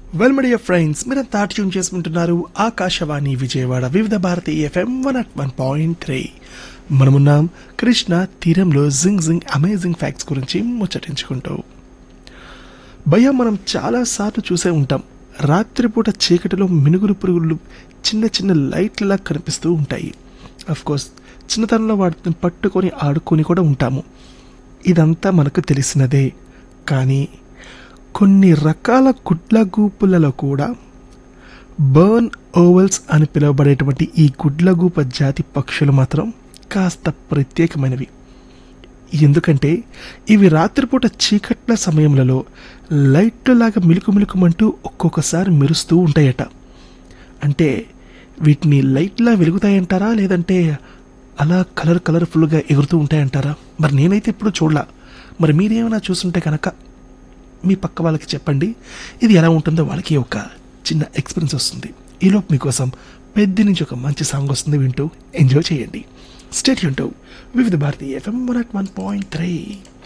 well media friends మీరంతా tune చేసుకుంటున్నారు Akashvani Vijayawada Vividh Bharati FM one at one point three మనమున్నాం కృష్ణ తీరంలో జింగ్ జింగ్ అమేజింగ్ ఫ్యాక్ట్స్ గురించి ముచ్చటించుకుంటూ భయ మనం చాలా సార్లు చూసే ఉంటాం రాత్రిపూట చీకటిలో మినుగురు పురుగులు చిన్న చిన్న లైట్లలా కనిపిస్తూ ఉంటాయి అఫ్ కోర్స్ చిన్నతనంలో వాటిని పట్టుకొని ఆడుకొని కూడా ఉంటాము ఇదంతా మనకు తెలిసినదే కానీ కొన్ని రకాల గుడ్లగూపులలో కూడా బర్న్ ఓవల్స్ అని పిలువబడేటువంటి ఈ గుడ్లగూప జాతి పక్షులు మాత్రం కాస్త ప్రత్యేకమైనవి ఎందుకంటే ఇవి రాత్రిపూట చీకట్ల సమయంలో లైట్లాగా మిలుకు మిలుకుమంటూ ఒక్కొక్కసారి మెరుస్తూ ఉంటాయట అంటే వీటిని లైట్లా వెలుగుతాయంటారా లేదంటే అలా కలర్ కలర్ఫుల్గా ఎగురుతూ ఉంటాయంటారా మరి నేనైతే ఇప్పుడు చూడలా మరి మీరేమైనా చూస్తుంటే కనుక మీ పక్క వాళ్ళకి చెప్పండి ఇది ఎలా ఉంటుందో వాళ్ళకి ఒక చిన్న ఎక్స్పీరియన్స్ వస్తుంది ఈలోపు మీకోసం పెద్ద నుంచి ఒక మంచి సాంగ్ వస్తుంది వింటూ ఎంజాయ్ చేయండి state Vividh Bharati FM one at one point three